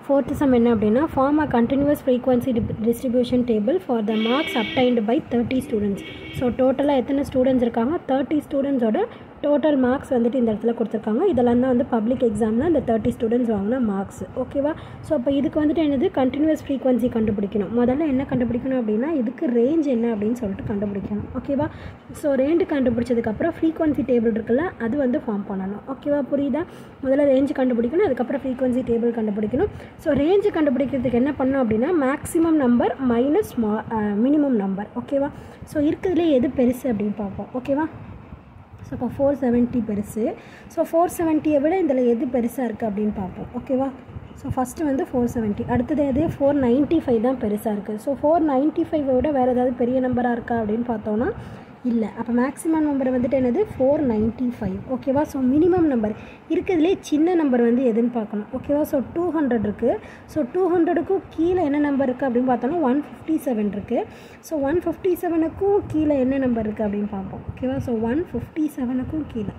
fourth sum என்ன அப்படின்னா form a continuous frequency distribution table for the marks obtained by thirty students so டோட்டலாக எத்தனை students இருக்காங்க thirty ஸ்டூடெண்ட்ஸோட total marks வந்துட்டு இந்த இடத்துல கொடுத்துருக்காங்க இதெல்லாம் தான் வந்து பப்ளிக் எக்ஸாமில் இந்த தேர்ட்டி ஸ்டூடெண்ட்ஸ் வாங்கின மார்க்ஸ் ஓகேவா ஸோ அப்போ இதுக்கு வந்துட்டு என்னது கண்டினியூஸ் ஃப்ரீக்வன்சி கண்டுபிடிக்கணும் முதல்ல என்ன கண்டுபிடிக்கணும் அப்படின்னா இதுக்கு ரேஞ்ச் என்ன அப்படின்னு சொல்லிட்டு கண்டுபிடிக்கணும் ஓகேவா ஸோ ரேஞ்சு கண்டுபிடிச்சதுக்கப்புறம் ஃப்ரீக்வன்சி டேபிள் இருக்குல்ல அது வந்து ஃபார்ம் பண்ணணும் ஓகேவா புரியுதா முதல்ல ரேஞ்சு கண்டுபிடிக்கணும் அதுக்கப்புறம் ஃப்ரீக்வன்சி டேபிள் கண்டுபிடிக்கணும் ஸோ ரேஞ்சு கண்டுபிடிக்கிறதுக்கு என்ன பண்ணணும் அப்படின்னா மேக்ஸிமம் நம்பர் மைனஸ் மா மினிமம் நம்பர் ஓகேவா ஸோ இருக்கிறதுலே எது பெருசு அப்படின்னு பார்ப்போம் ஓகேவா ஸோ இப்போ ஃபோர் செவன்ட்டி பெருசு ஸோ ஃபோர் செவன்ட்டியை விட இதில் எது பெருசாக இருக்குது அப்படின்னு பார்ப்போம் ஓகேவா ஸோ ஃபஸ்ட்டு வந்து ஃபோர் செவன்ட்டி அடுத்தது எது ஃபோர் நைன்ட்டி ஃபைவ் தான் பெருசாக இருக்குது ஸோ ஃபோர் நைன்ட்டி ஃபைவை விட வேறு ஏதாவது பெரிய நம்பராக இருக்கா அப்படின்னு பார்த்தோன்னா இல்லை அப்போ மேக்ஸிமம் நம்பர் வந்துட்டு என்னது ஃபோர் நைன்ட்டி ஃபைவ் ஓகேவா ஸோ மினிமம் நம்பர் இருக்கிறதுலே சின்ன நம்பர் வந்து எதுன்னு பார்க்கணும் ஓகேவா ஸோ டூ ஹண்ட்ரட் இருக்குது ஸோ டூ ஹண்ட்ரடுக்கும் கீழே என்ன நம்பர் இருக்குது அப்படின்னு பார்த்தோன்னா ஒன் ஃபிஃப்டி செவன் இருக்குது ஸோ ஒன் ஃபிஃப்டி செவனுக்கும் கீழே என்ன நம்பர் இருக்குது அப்படின்னு பார்ப்போம் ஓகேவா ஸோ ஒன் ஃபிஃப்டி செவனுக்கும் கீழே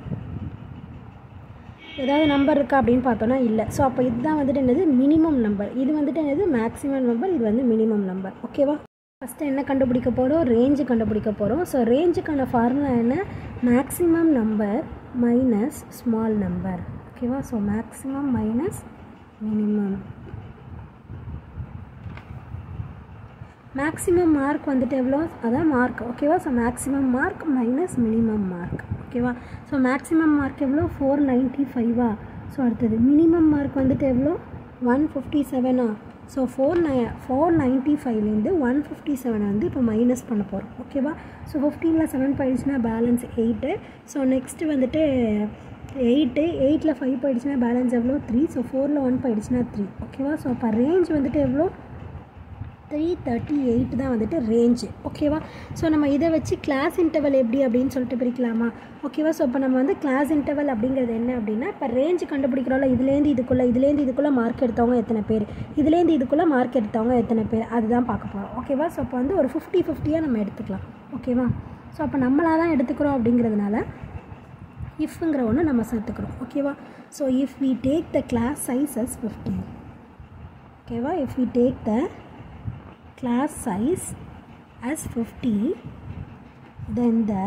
ஏதாவது நம்பர் இருக்கா அப்படின்னு பார்த்தோன்னா இல்லை ஸோ அப்போ இதுதான் வந்துட்டு என்னது மினிமம் நம்பர் இது வந்துட்டு என்னது மேக்ஸிமம் நம்பர் இது வந்து மினிமம் நம்பர் ஓகேவா ஃபஸ்ட்டு என்ன கண்டுபிடிக்க போகிறோம் ரேஞ்சு கண்டுபிடிக்க போகிறோம் ஸோ ரேஞ்சுக்கான ஃபார்முலா என்ன maximum number minus small number ஓகேவா so maximum minus minimum maximum mark வந்துட்டு எவ்வளோ அதான் மார்க் ஓகேவா so maximum mark minus minimum mark ஓகேவா ஸோ மேக்ஸிமம் மார்க் எவ்வளோ ஃபோர் நைன்ட்டி ஃபைவா ஸோ அடுத்தது மினிமம் மார்க் வந்துட்டு எவ்வளோ ஒன் ஃபிஃப்டி செவனா ஸோ ஃபோர் நை ஃபோர் நைன்ட்டி ஃபைவ்லேருந்து ஒன் ஃபிஃப்டி செவனை வந்து இப்போ மைனஸ் பண்ண போகிறோம் ஓகேவா ஸோ ஃபிஃப்டீனில் செவன் போயிடுச்சுன்னா பேலன்ஸ் எயிட்டு ஸோ நெக்ஸ்ட்டு வந்துட்டு எயிட்டு எயிட்டில் ஃபைவ் போயிடுச்சுன்னா பேலன்ஸ் எவ்வளோ த்ரீ ஸோ ஃபோரில் ஒன் போயிடுச்சுன்னா த்ரீ ஓகேவா ஸோ அப்போ ரேஞ்ச் வந்துட்டு எவ்வளோ த்ரீ தேர்ட்டி எயிட் தான் வந்துட்டு ரேஞ்சு ஓகேவா ஸோ நம்ம இதை வச்சு கிளாஸ் இன்டர்வல் எப்படி அப்படின்னு சொல்லிட்டு பிரிக்கலாமா ஓகேவா ஸோ இப்போ நம்ம வந்து கிளாஸ் இன்டர்வல் அப்படிங்கிறது என்ன அப்படின்னா இப்போ ரேஞ்சு கண்டுபிடிக்கிறோம்ல இதுலேருந்து இதுக்குள்ளே இதுலேருந்து இதுக்குள்ளே மார்க் எடுத்தவங்க எத்தனை பேர் இதுலேருந்து இதுக்குள்ளே மார்க் எடுத்தவங்க எத்தனை பேர் அதுதான் பார்க்க போகிறோம் ஓகேவா ஸோ அப்போ வந்து ஒரு ஃபிஃப்டி ஃபிஃப்டியாக நம்ம எடுத்துக்கலாம் ஓகேவா ஸோ அப்போ நம்மளாக தான் எடுத்துக்கிறோம் அப்படிங்கிறதுனால இஃப்ங்கிற ஒன்று நம்ம சேர்த்துக்கிறோம் ஓகேவா so if we take the class size as fifty ஓகேவா if we take the class size as 50 then the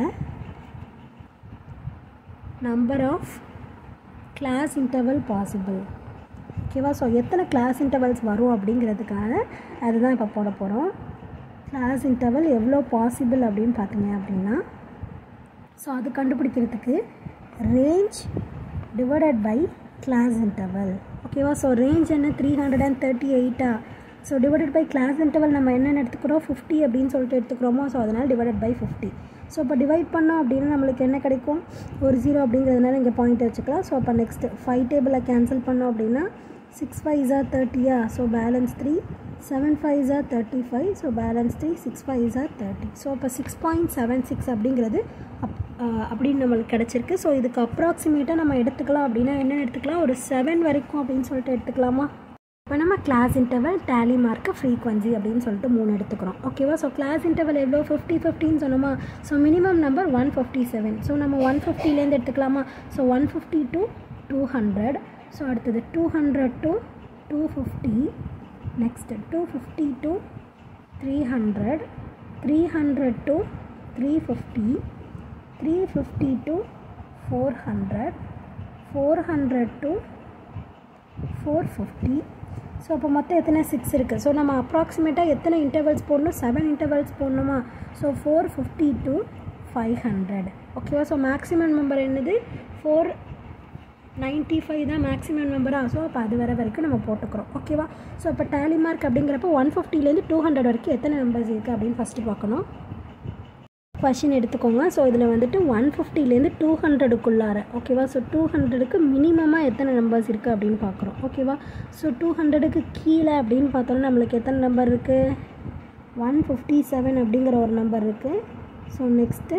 number of class interval possible ஓகேவா ஸோ எத்தனை கிளாஸ் இன்டர்வல்ஸ் வரும் அப்படிங்கிறதுக்கான அதுதான் இப்போ போட போகிறோம் கிளாஸ் இன்டர்வல் எவ்வளோ பாசிபிள் அப்படின்னு பார்த்தீங்க அப்படின்னா ஸோ அது கண்டுபிடிக்கிறதுக்கு range divided by class interval ஓகேவா ஸோ ரேஞ்ச் என்ன த்ரீ ஹண்ட்ரட் அண்ட் தேர்ட்டி எயிட்டா so divided by class interval நம்ம என்னென்ன எடுத்துக்கிறோம் ஃபிஃப்டி அப்படின்னு சொல்லிட்டு எடுத்துக்கிறோமோ ஸோ அதனால் டிவைடட் பை ஃபிஃப்டி ஸோ இப்போ டிவைட் பண்ணோம் அப்படின்னா நம்மளுக்கு என்ன கிடைக்கும் ஒரு ஜீரோ அப்படிங்கிறதுனால இங்கே பாயிண்ட் வச்சுக்கலாம் ஸோ அப்போ நெக்ஸ்ட்டு ஃபைவ் டேபிளை கேன்சல் பண்ணோம் அப்படின்னா சிக்ஸ் ஃபைவ் ஜார் தேர்ட்டியா so balance three seven five ஜார் thirty five so balance three six five ஜார் தேர்ட்டி ஸோ அப்போ சிக்ஸ் பாயிண்ட் செவன் சிக்ஸ் அப்படிங்கிறது அப் அப்படின்னு நம்மளுக்கு கிடச்சிருக்கு ஸோ இதுக்கு அப்ராக்சிமேட்டாக நம்ம எடுத்துக்கலாம் அப்படின்னா என்ன எடுத்துக்கலாம் ஒரு செவன் வரைக்கும் அப்படின்னு சொல்லிட்டு எடுத்துக்கலாமா இப்போ நம்ம class interval tally mark frequency அப்படின்னு சொல்லிட்டு மூணு எடுத்துக்கிறோம் ஓகேவா ஸோ கிளாஸ் இன்டர்வல் எவ்வளோ ஃபிஃப்டி ஃபிஃப்டின்னு சொன்னோமா so minimum number one fifty seven so நம்ம ஒன் ஃபிஃப்டிலேருந்து எடுத்துக்கலாமா so one fifty to two hundred so அடுத்தது two hundred to two fifty next two fifty to three hundred three hundred to three fifty three fifty to four hundred four hundred to four fifty so அப்போ மொத்தம் எத்தனை six இருக்குது so நம்ம அப்ராக்சிமேட்டாக எத்தனை intervals போடணும் seven intervals போடணுமா so four fifty to five hundred ஓகேவா ஸோ மேக்ஸிமம் நம்பர் என்னது ஃபோர் நைன்ட்டி ஃபைவ் தான் மேக்ஸிமம் நம்பராக ஸோ அப்போ அது வர வரைக்கும் நம்ம போட்டுக்கிறோம் ஓகேவா ஸோ இப்போ டேலி மார்க் அப்படிங்கிறப்போ ஒன் ஃபிஃப்டிலேருந்து டூ ஹண்ட்ரட் வரைக்கும் எத்தனை நம்பர்ஸ் இருக்குது அப்படின்னு ஃபஸ்ட்டு பார்க்கணும் கொஷின் எடுத்துக்கோங்க ஸோ இதில் வந்துட்டு ஒன் ஃபிஃப்டிலேருந்து டூ ஹண்ட்ரடுக்குள்ளார ஓகேவா ஸோ டூ ஹண்ட்ரடுக்கு மினிமமாக எத்தனை நம்பர்ஸ் இருக்குது அப்படின்னு பார்க்குறோம் ஓகேவா ஸோ டூ ஹண்ட்ரடுக்கு கீழே அப்படின்னு பார்த்தோன்னா நம்மளுக்கு எத்தனை நம்பர் இருக்குது ஒன் ஃபிஃப்டி செவன் அப்படிங்கிற ஒரு நம்பர் இருக்குது so next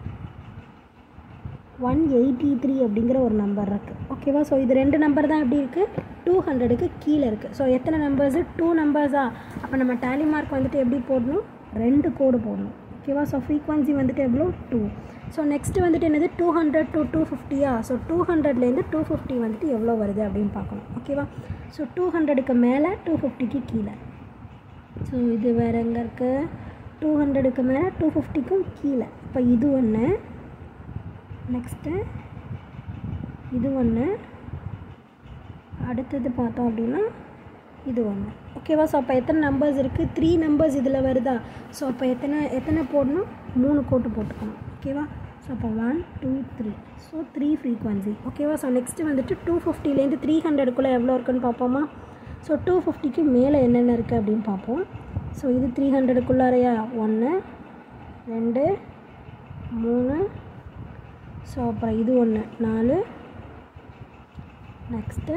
one eighty three அப்படிங்கிற ஒரு நம்பர் இருக்குது ஓகேவா ஸோ இது ரெண்டு நம்பர் தான் எப்படி இருக்குது டூ ஹண்ட்ரடுக்கு கீழே இருக்குது ஸோ எத்தனை நம்பர்ஸு டூ நம்பர்ஸா அப்போ நம்ம டேலி மார்க் வந்துட்டு எப்படி போடணும் ரெண்டு கோடு போடணும் ஓகேவா ஸோ ஃப்ரீக்வன்சி வந்துட்டு எவ்வளோ டூ ஸோ நெக்ஸ்ட்டு வந்துட்டு என்னது டூ ஹண்ட்ரட் டு டூ ஃபிஃப்டியா ஸோ டூ ஹண்ட்ரட்லேருந்து டூ ஃபிஃப்டி வந்துட்டு எவ்வளோ வருது அப்படின்னு பார்க்கணும் ஓகேவா ஸோ டூ ஹண்ட்ரடுக்கு மேலே டூ ஃபிஃப்டிக்கு கீழே ஸோ இது வேறு எங்கே இருக்குது டூ ஹண்ட்ரடுக்கு மேலே டூ ஃபிஃப்டிக்கும் கீழே இப்போ இது ஒன்று நெக்ஸ்ட்டு இது ஒன்று அடுத்தது பார்த்தோம் அப்படின்னா இது ஒன்று ஓகேவா ஸோ அப்போ எத்தனை நம்பர்ஸ் இருக்குது த்ரீ நம்பர்ஸ் இதில் வருதா ஸோ அப்போ எத்தனை எத்தனை போடணும் மூணு கோட்டு போட்டுக்கணும் ஓகேவா ஸோ அப்போ one two three so three frequency ஓகேவா ஸோ நெக்ஸ்ட்டு வந்துட்டு டூ ஃபிஃப்டிலேருந்து த்ரீ ஹண்ட்ரடுக்குள்ளே எவ்வளோ இருக்குன்னு பார்ப்போமா ஸோ டூ ஃபிஃப்டிக்கு மேலே என்னென்ன இருக்குது அப்படின்னு பார்ப்போம் ஸோ இது த்ரீ ஹண்ட்ரடுக்குள்ளாரையா ஒன்று ரெண்டு மூணு ஸோ அப்புறம் இது ஒன்று நாலு நெக்ஸ்ட்டு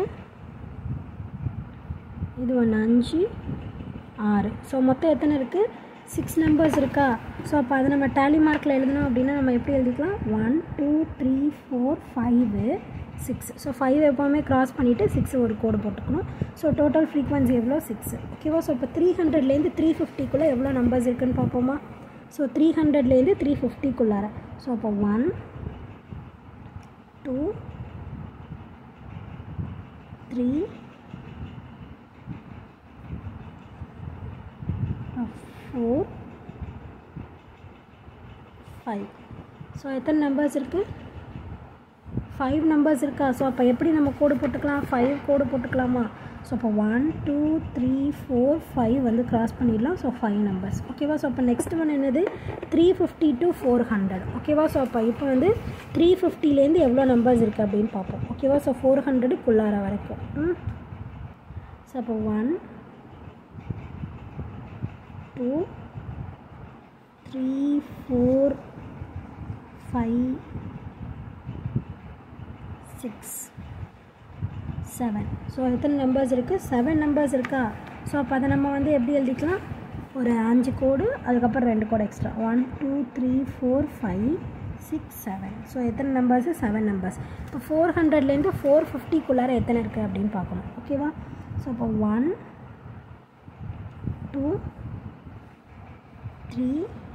இது ஒன்று அஞ்சு ஆறு ஸோ மொத்தம் எத்தனை இருக்குது சிக்ஸ் நம்பர்ஸ் இருக்கா ஸோ அப்போ அதை நம்ம டேலி மார்க்கில் எழுதணும் அப்படின்னா நம்ம எப்படி எழுதிக்கலாம் one two three four five six so five எப்போவுமே க்ராஸ் பண்ணிவிட்டு சிக்ஸ் ஒரு கோடு போட்டுக்கணும் ஸோ டோட்டல் ஃப்ரீக்வன்சி எவ்வளோ சிக்ஸ் ஓகேவா ஸோ இப்போ த்ரீ ஹண்ட்ரட்லேருந்து த்ரீ ஃபிஃப்டிக்குள்ளே எவ்வளோ நம்பர்ஸ் இருக்குன்னு பார்ப்போமா ஸோ த்ரீ ஹண்ட்ரட்லேருந்து த்ரீ ஃபிஃப்டிக்குள்ளார ஸோ அப்போ one two three four five so எத்தனை நம்பர்ஸ் இருக்குது ஃபைவ் நம்பர்ஸ் இருக்கா ஸோ அப்போ எப்படி நம்ம கோடு போட்டுக்கலாம் ஃபைவ் கோடு போட்டுக்கலாமா ஸோ அப்போ one two three four five வந்து க்ராஸ் பண்ணிடலாம் ஸோ ஃபைவ் நம்பர்ஸ் ஓகேவா ஸோ அப்போ நெக்ஸ்ட் ஒன் என்னது three fifty to four hundred ஓகேவா ஸோ அப்போ இப்போ வந்து த்ரீ ஃபிஃப்டிலேருந்து எவ்வளோ நம்பர்ஸ் இருக்குது அப்படின்னு பார்ப்போம் ஓகேவா ஸோ ஃபோர் ஹண்ட்ரடுக்குள்ளார வரைக்கும் ம் ஸோ அப்போ one two three four five six seven so எத்தனை நம்பர்ஸ் இருக்குது செவன் நம்பர்ஸ் இருக்கா ஸோ அப்போ அதை நம்ம வந்து எப்படி எழுதிக்கலாம் ஒரு அஞ்சு கோடு அதுக்கப்புறம் ரெண்டு கோடு extra one two three four five six seven so எத்தனை நம்பர்ஸு செவன் நம்பர்ஸ் இப்போ ஃபோர் ஹண்ட்ரட்லேருந்து ஃபோர் ஃபிஃப்டிக்குள்ளார எத்தனை இருக்குது அப்படின்னு பார்க்கணும் ஓகேவா ஸோ அப்போ one two three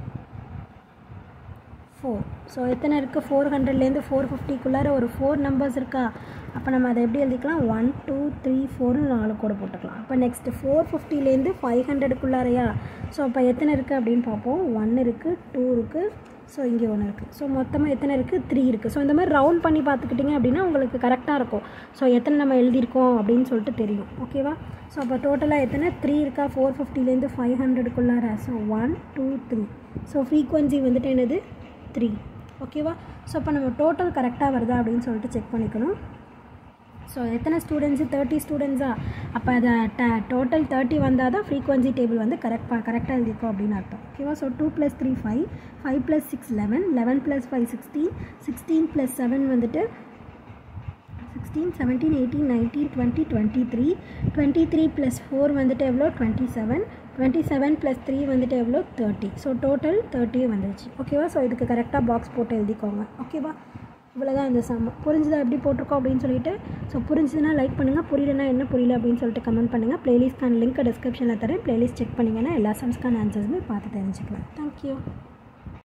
four so எத்தனை இருக்குது ஃபோர் ஹண்ட்ரட்லேருந்து ஃபோர் ஃபிஃப்டிக்குள்ளார ஒரு ஃபோர் நம்பர்ஸ் இருக்கா அப்போ நம்ம அதை எப்படி எழுதிக்கலாம் ஒன் டூ த்ரீ ஃபோர்னு நாலு கூட போட்டுக்கலாம் அப்போ நெக்ஸ்ட்டு ஃபோர் ஃபிஃப்டிலேருந்து ஃபைவ் ஹண்ட்ரடுக்குள்ளாரையா ஸோ அப்போ எத்தனை இருக்குது அப்படின்னு பார்ப்போம் ஒன் இருக்குது டூ இருக்குது ஸோ இங்கே ஒன்று இருக்குது ஸோ மொத்தமாக எத்தனை இருக்குது த்ரீ இருக்குது ஸோ இந்த மாதிரி ரவுண்ட் பண்ணி பார்த்துக்கிட்டிங்க அப்படின்னா உங்களுக்கு கரெக்டாக இருக்கும் ஸோ எத்தனை நம்ம எழுதியிருக்கோம் அப்படின்னு சொல்லிட்டு தெரியும் ஓகேவா ஸோ அப்போ டோட்டலாக எத்தனை த்ரீ இருக்கா ஃபோர் ஃபிஃப்டிலேருந்து ஃபைவ் ஹண்ட்ரடுக்குள்ளார so one two three so frequency வந்துட்டு என்னது த்ரீ ஓகேவா ஸோ அப்போ நம்ம டோட்டல் கரெக்டாக வருதா அப்படின்னு சொல்லிட்டு செக் பண்ணிக்கணும் ஸோ எத்தனை ஸ்டூடெண்ட்ஸு தேர்ட்டி ஸ்டூடெண்ட்ஸா அப்போ அதை ட டோட்டல் தேர்ட்டி வந்தால் தான் ஃப்ரீக்வன்சி டேபிள் வந்து கரெக்ட் கரெக்டாக எழுதிருக்கோம் அப்படின்னு அர்த்தம் ஓகேவா so two plus three five five plus six eleven eleven plus five sixteen sixteen plus seven வந்துட்டு sixteen seventeen eighteen nineteen twenty twenty three twenty three plus four வந்துட்டு எவ்வளோ twenty seven twenty seven plus three வந்துட்டு எவ்வளோ thirty so total thirty வந்துருச்சு ஓகேவா so இதுக்கு கரெக்டாக box போட்டு எழுதிக்கோங்க ஓகேவா இவ்வளோதான் இந்த சம் புரிஞ்சுதா எப்படி போட்டிருக்கோம் அப்படின்னு சொல்லிட்டு ஸோ புரிஞ்சுதுன்னா லைக் பண்ணுங்கள் புரியலனா என்ன புரியல அப்படின்னு சொல்லிட்டு கமெண்ட் பண்ணுங்கள் ப்ளேலிஸ்ட்கான லிங்க் டிஸ்கிரிப்ஷனில் தரேன் ப்ளேலிஸ்ட் செக் பண்ணிங்கன்னா எல்லா சம்ஸ்க்கான ஆன்சர்ஸுமே பார்த்து தெரிஞ்சுக்கலாம் தேங்க்யூ